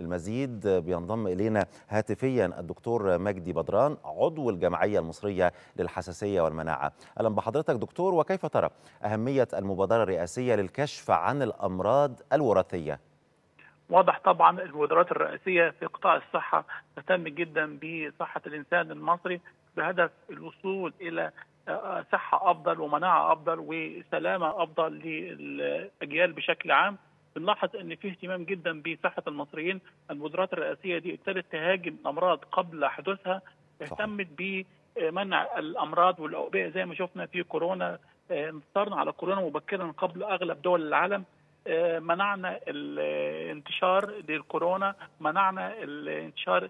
للمزيد بينضم إلينا هاتفيا الدكتور مجدي بدران عضو الجمعية المصرية للحساسية والمناعة أهلا بحضرتك دكتور وكيف ترى أهمية المبادرة الرئاسية للكشف عن الأمراض الوراثية واضح طبعا المبادرات الرئاسيه في قطاع الصحه تهتم جدا بصحه الانسان المصري بهدف الوصول الى صحه افضل ومناعه افضل وسلامه افضل للاجيال بشكل عام بنلاحظ ان في اهتمام جدا بصحه المصريين المبادرات الرئاسيه دي ابتدت تهاجم الامراض قبل حدوثها اهتمت بمنع الامراض والاوبئه زي ما شفنا في كورونا انتصرنا على كورونا مبكرا قبل اغلب دول العالم منعنا الانتشار للكورونا منعنا الانتشار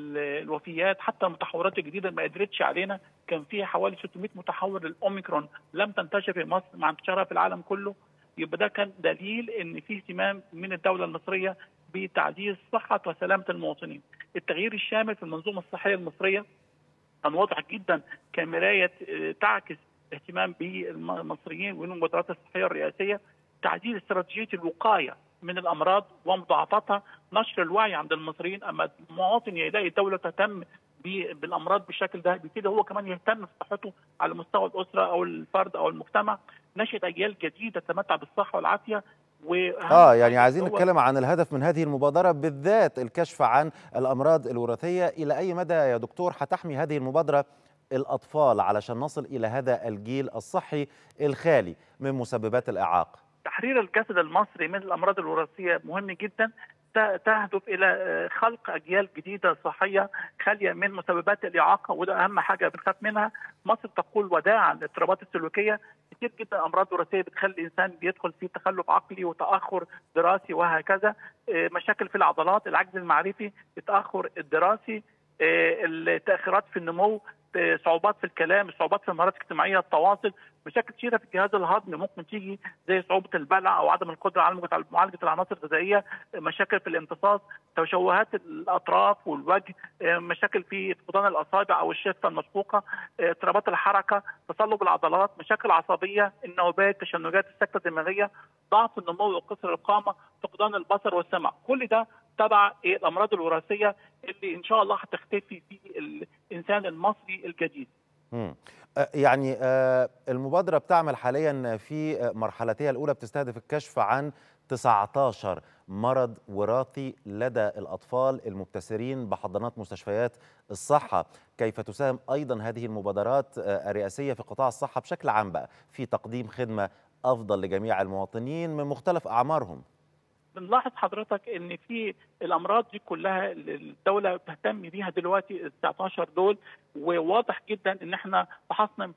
الوفيات حتى المتحورات الجديده ما قدرتش علينا كان فيها حوالي 600 متحور للاوميكرون لم تنتشر في مصر مع انتشارها في العالم كله يبقى ده كان دليل ان في اهتمام من الدوله المصريه بتعزيز صحه وسلامه المواطنين. التغيير الشامل في المنظومه الصحيه المصريه كان واضح جدا كمرايه تعكس اهتمام بالمصريين والمبادرات الصحيه الرئاسيه تعزيز استراتيجيه الوقايه من الامراض ومضاعفاتها نشر الوعي عند المصريين اما المواطن يلاقي الدوله تهتم بالامراض بالشكل ده بكده هو كمان يهتم بصحته على مستوى الاسره او الفرد او المجتمع نشأة اجيال جديده تتمتع بالصحه والعافيه اه يعني عايزين نتكلم عن الهدف من هذه المبادره بالذات الكشف عن الامراض الوراثيه الى اي مدى يا دكتور هتحمي هذه المبادره الاطفال علشان نصل الى هذا الجيل الصحي الخالي من مسببات الاعاقه تحرير الجسد المصري من الامراض الوراثيه مهم جدا تهدف الى خلق اجيال جديده صحيه خاليه من مسببات الاعاقه وده اهم حاجه بنخاف منها مصر تقول وداعا للاضطرابات السلوكيه كتير جدا امراض وراثيه بتخلي الانسان بيدخل في تخلف عقلي وتاخر دراسي وهكذا مشاكل في العضلات العجز المعرفي التاخر الدراسي التاخيرات في النمو صعوبات في الكلام صعوبات في المهارات الاجتماعيه التواصل مشاكل كثيره في الجهاز الهضمي ممكن تيجي زي صعوبه البلع او عدم القدره على معالجه العناصر الغذائيه مشاكل في الامتصاص تشوهات الاطراف والوجه مشاكل في فقدان الاصابع او الشفه المسبوقه اضطرابات الحركه تصلب العضلات مشاكل عصبيه النوبات تشنجات السكته الدماغيه ضعف النمو وقصر القامه فقدان البصر والسمع كل ده تبع الامراض الوراثيه اللي ان شاء الله هتختفي في الانسان المصري الجديد. مم. يعني المبادره بتعمل حاليا في مرحلتها الاولى بتستهدف الكشف عن 19 مرض وراثي لدى الاطفال المبتسرين بحضانات مستشفيات الصحه، كيف تساهم ايضا هذه المبادرات الرئاسيه في قطاع الصحه بشكل عام بقى في تقديم خدمه افضل لجميع المواطنين من مختلف اعمارهم؟ بنلاحظ حضرتك ان في الامراض دي كلها الدوله بتهتم بيها دلوقتي ال 19 دول وواضح جدا ان احنا فحصنا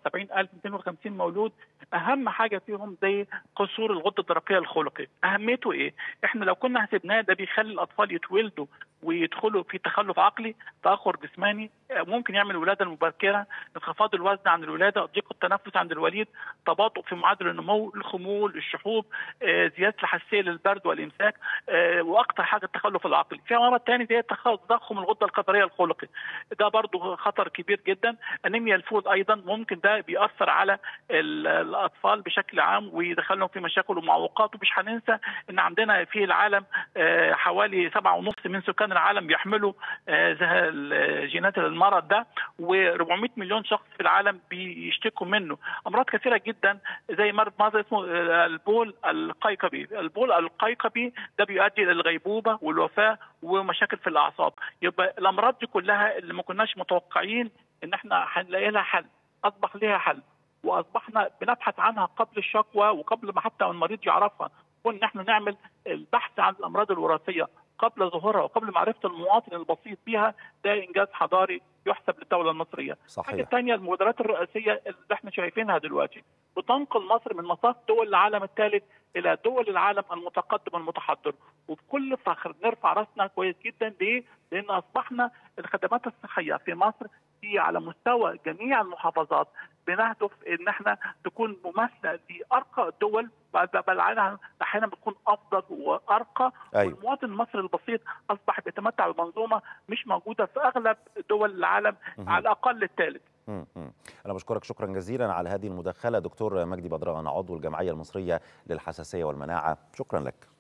275250 مولود اهم حاجه فيهم زي قصور الغده الدرقيه الخلقي اهميته ايه احنا لو كنا حسبناه ده بيخلي الاطفال يتولدوا ويدخلوا في تخلف عقلي تاخر جسماني ممكن يعمل ولاده مبكره انخفاض الوزن عن الولاده ضيق التنفس عند الوليد تباطؤ في معدل النمو الخمول الشحوب زياده الحساسيه للبرد والامساك واكثر حاجه التخلف العقلي في مرض ثاني زي تضخم الغده القطريه الخلقي ده برضه خطر كبير جدا انيميا الفول ايضا ممكن ده بيأثر على الاطفال بشكل عام ويدخلهم في مشاكل ومعوقات ومش هننسى ان عندنا في العالم حوالي 7.5 من سكان العالم بيحملوا جينات المرض ده و400 مليون شخص في العالم بيشتكوا منه امراض كثيره جدا زي مرض مرض اسمه البول القيقبي البول القيقبي ده بيؤدي الى الغيبوبه والوفاه ومشاكل في الاعصاب يبقى الامراض دي كلها اللي ما كناش متوقعين ان احنا هنلاقي لها حل اصبح لها حل واصبحنا بنبحث عنها قبل الشكوى وقبل ما حتى المريض يعرفها كنا احنا نعمل البحث عن الامراض الوراثيه قبل ظهورها وقبل معرفه المواطن البسيط بها ده انجاز حضاري يحسب للدوله المصريه. صحيح. الحاجه الثانيه المبادرات الرئاسيه اللي احنا شايفينها دلوقتي بتنقل مصر من مصاف دول العالم الثالث الى دول العالم المتقدم المتحضر وبكل فخر نرفع راسنا كويس جدا ليه؟ لان اصبحنا الخدمات الصحيه في مصر هي على مستوى جميع المحافظات بنهدف ان احنا تكون مماثله لارقى الدول بل احيانا بتكون افضل وارقى أيوة. والمواطن المصري البسيط اصبح بيتمتع بمنظومه مش موجوده في اغلب دول العالم مهم. على الاقل الثالث مم. مم. أنا بشكرك شكرا جزيلا على هذه المداخلة دكتور مجدي بدران عضو الجمعية المصرية للحساسية والمناعة شكرا لك